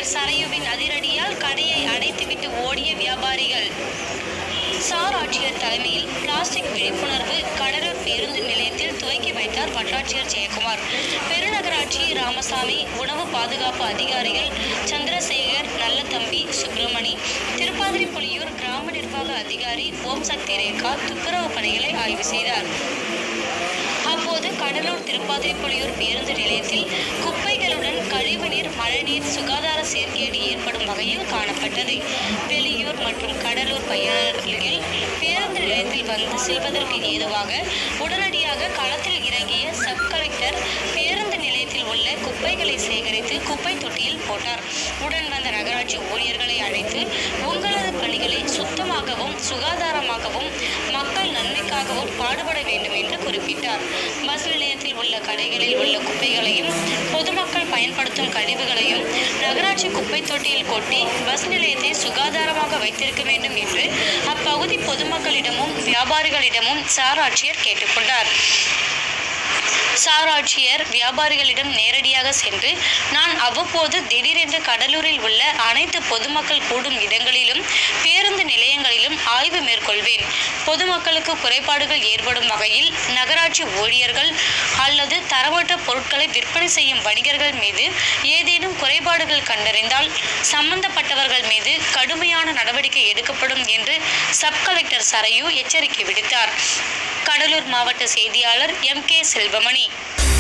collector சரையுவின் அதிரடியால் கடையை அடைத்துவிட்டு ஓடிய வியாபாரிகள் சார் ஆட்சியர் தலைமையில் பிளாஸ்டிக் விழிப்புணர்வு கடலூர் பேருந்து நிலையத்தில் துவக்கி வைத்தார் வட்டாட்சியர் ஜெயக்குமார் பெருநகராட்சி ராமசாமி உணவு பாதுகாப்பு அதிகாரிகள் சந்திரசேகர் நல்லதம்பி சுப்பிரமணி திருப்பாதிரிப்புலியூர் கிராம நிர்வாக அதிகாரி ஓம் சக்தி ரேகா துப்புரவு பணிகளை ஆய்வு செய்தார் அப்போது கடலூர் திருப்பாதிரிப்புலியூர் பேருந்து நிலையத்தில் குப்பைகளுடன் கழிவுநீர் மழைநீர் சுகாதார சீர்கேடு ஏற்படும் வகையில் காணப்பட்டது வெளியூர் மற்றும் கடலூர் பயணிகள் பேருந்து நிலையத்தில் வந்து செல்வதற்கு ஏதுவாக உடனடியாக களத்தில் இறங்கிய சப் கலெக்டர் பேருந்து நிலையத்தில் உள்ள குப்பைகளை சேகரித்து குப்பை தொட்டியில் போட்டார் உடன் வந்த நகராட்சி ஊழியர்களை அழைத்து உங்களது பணிகளை சுத்தமாகவும் சுகாதாரமாகவும் மக்கள் நன்மைக்காகவும் பாடுபட வேண்டும் என்று குறிப்பிட்டார் பஸ் நிலையத்தில் உள்ள கடைகளில் உள்ள குப்பைகளையும் பொதுமக்கள் பயன்படுத்தும் கழிவுகளையும் நகராட்சி குப்பை தொட்டியில் கொட்டி பஸ் நிலையத்தை சுகாதாரமாக வைத்திருக்க வேண்டும் என்று அப்பகுதி பொதுமக்களிடமும் வியாபாரிகளிடமும் சார் ஆட்சியர் கேட்டுக்கொண்டார் சார் ஆட்சியர் வியாபாரிகளிடம் நேரடியாக சென்று நான் அவ்வப்போது திடீரென்று கடலூரில் உள்ள அனைத்து பொதுமக்கள் கூடும் இடங்களிலும் பேருந்து நிலையங்களிலும் ஆய்வு மேற்கொள்வேன் பொதுமக்களுக்கு குறைபாடுகள் ஏற்படும் வகையில் நகராட்சி ஊழியர்கள் அல்லது தரமற்ற பொருட்களை விற்பனை செய்யும் வணிகர்கள் மீது ஏதேனும் குறைபாடுகள் கண்டறிந்தால் சம்பந்தப்பட்டவர்கள் மீது கடுமையான நடவடிக்கை எடுக்கப்படும் என்று சப் கலெக்டர் சரையு எச்சரிக்கை விடுத்தார் கடலூர் மாவட்ட செய்தியாளர் எம் கே செல்வமணி